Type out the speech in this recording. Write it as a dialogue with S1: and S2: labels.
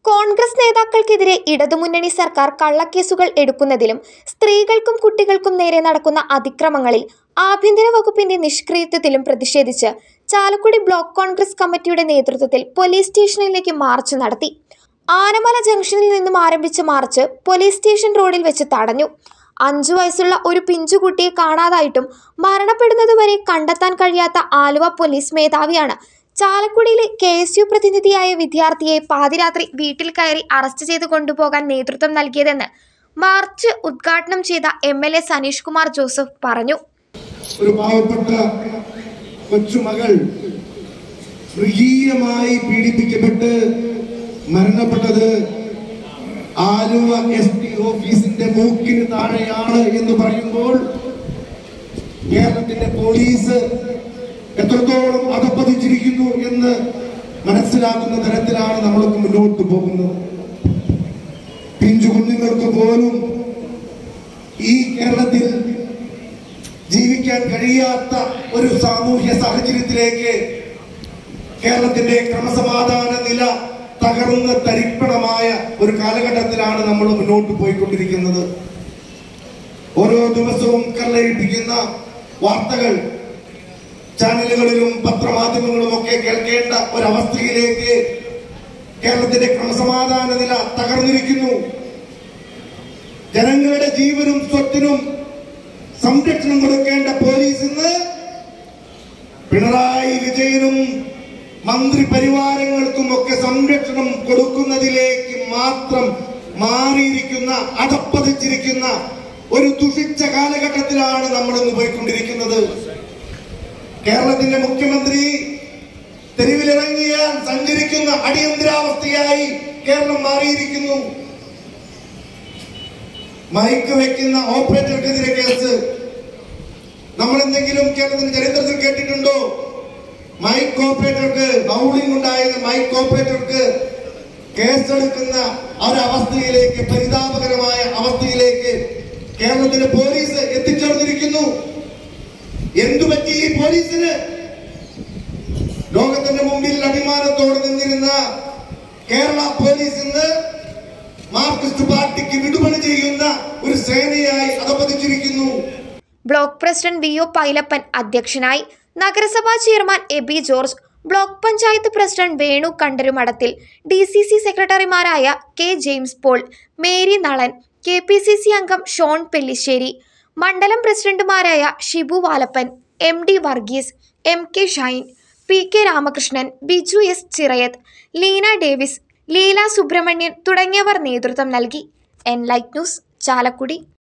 S1: കോൺഗ്രസ് നേതാക്കൾക്കെതിരെ ഇടതുമുന്നണി സർക്കാർ കള്ളക്കേസുകൾ എടുക്കുന്നതിലും സ്ത്രീകൾക്കും കുട്ടികൾക്കും നേരെ നടക്കുന്ന അതിക്രമങ്ങളിൽ ആഭ്യന്തര വകുപ്പിന്റെ നിഷ്ക്രിയത്വത്തിലും പ്രതിഷേധിച്ച് ചാലക്കുടി ബ്ലോക്ക് കോൺഗ്രസ് കമ്മിറ്റിയുടെ നേതൃത്വത്തിൽ പോലീസ് സ്റ്റേഷനിലേക്ക് മാർച്ച് നടത്തി ആനമല ജംഗ്ഷനിൽ നിന്നും ആരംഭിച്ച മാർച്ച് പോലീസ് സ്റ്റേഷൻ റോഡിൽ വെച്ച് തടഞ്ഞു അഞ്ചു വയസ്സുള്ള ഒരു പിഞ്ചുകുട്ടിയെ കാണാതായിട്ടും മരണപ്പെടുന്നതുവരെ കണ്ടെത്താൻ കഴിയാത്ത ആലുവ പോലീസ് മേധാവിയാണ് ചാലക്കുടിയിലെ കെ എസ് യു പ്രതിനിധിയായ വിദ്യാർത്ഥിയെ പാതിരാത്രി വീട്ടിൽ കയറി അറസ്റ്റ് ചെയ്ത് കൊണ്ടുപോകാൻ നേതൃത്വം നൽകിയതെന്ന് മാർച്ച് ഉദ്ഘാടനം ചെയ്ത M L A Saneesh Kumar Joseph പറഞ്ഞു
S2: ഒരു പാവപ്പെട്ട കൊച്ചുമകൾ മൃഗീയമായി പീഡിപ്പിക്കപ്പെട്ട് മരണപ്പെട്ടത് ആലുവ എസ് പി ഓഫീസിന്റെ മൂക്കിന് താഴെയാണ് എന്ന് പറയുമ്പോൾ കേരളത്തിന്റെ പോലീസ് എത്രത്തോളം അധപ്പതിച്ചിരിക്കുന്നു എന്ന് മനസ്സിലാക്കുന്ന തരത്തിലാണ് നമ്മളൊക്കെ മുന്നോട്ട് പോകുന്നത് പിഞ്ചു കുഞ്ഞുങ്ങൾക്ക് പോലും ഈ കേരളത്തിൽ ജീവിക്കാൻ കഴിയാത്ത ഒരു സാമൂഹ്യ സാഹചര്യത്തിലേക്ക് കേരളത്തിന്റെ ക്രമസമാധാന നില തകർന്ന് തരിപ്പണമായ ഒരു കാലഘട്ടത്തിലാണ് നമ്മൾ മുന്നോട്ട് പോയിക്കൊണ്ടിരിക്കുന്നത് ഓരോ ദിവസവും കല്ലഴിപ്പിക്കുന്ന വാർത്തകൾ ചാനലുകളിലും പത്രമാധ്യമങ്ങളും ഒക്കെ കേൾക്കേണ്ട ഒരവസ്ഥയിലേക്ക് കേരളത്തിന്റെ ക്രമസമാധാന നില തകർന്നിരിക്കുന്നു ജനങ്ങളുടെ ജീവനും സ്വത്തിനും സംരക്ഷണം കൊടുക്കേണ്ട പോലീസ് ഇന്ന് പിണറായി വിജയനും മന്ത്രി പരിവാരങ്ങൾക്കും ഒക്കെ സംരക്ഷണം കൊടുക്കുന്നതിലേക്ക് മാത്രം മാറിയിരിക്കുന്ന അധപ്പതിച്ചിരിക്കുന്ന ഒരു ദുഷിച്ച കാലഘട്ടത്തിലാണ് നമ്മൾ ഇന്ന് പോയിക്കൊണ്ടിരിക്കുന്നത് കേരളത്തിന്റെ മുഖ്യമന്ത്രി തെരുവിലിറങ്ങിയാൽ സഞ്ചരിക്കുന്ന അടിയന്തരാവസ്ഥയായി കേരളം മാറിയിരിക്കുന്നു മൈക്ക് വെക്കുന്ന ഓപ്പറേറ്റർക്കെതിരെ കേസ് നമ്മൾ എന്തെങ്കിലും കേരളത്തിന്റെ ചരിത്രത്തിൽ കേട്ടിട്ടുണ്ടോ മൈക്ക് ഓപ്പറേറ്റർക്ക് ബൗളിംഗ് ഉണ്ടായത് മൈക്ക് ഓപ്പറേറ്റർക്ക് കേസെടുക്കുന്ന ആ ഒരു അവസ്ഥയിലേക്ക് പരിതാപകരമായ അവസ്ഥയിലേക്ക് കേരളത്തിലെ പോലീസ് എത്തിച്ചേർന്നിരിക്കുന്നു എന്തു പറ്റി ഈ പോലീസിന് ലോകത്തിന്റെ മുമ്പിൽ അഭിമാനത്തോടെ നിന്നിരുന്ന കേരള പോലീസ് ഇന്ന് മാർക്സിസ്റ്റ് പാർട്ടിക്ക് വിടുപണി ചെയ്യുന്ന ഒരു സേനയായി അധപതിച്ചിരിക്കുന്നു
S1: block president V O Pailappan അധ്യക്ഷനായി നഗരസഭാ chairman Abi George block panchayat president Venu Kandarumadathil D C C സെക്രട്ടറിമാരായ K James Paul Mary Nalan K P C C അംഗം ഷോൺ പെല്ലിശ്ശേരി മണ്ഡലം പ്രസിഡന്റുമാരായ Shibu Valappan M D Varghese M K Shine P K Ramakrishnan Biju S Chirayath Leena Davis Leela Subrahmanian തുടങ്ങിയവർ നേതൃത്വം നൽകി എൻ ലൈറ്റ് ന്യൂസ് ചാലക്കുടി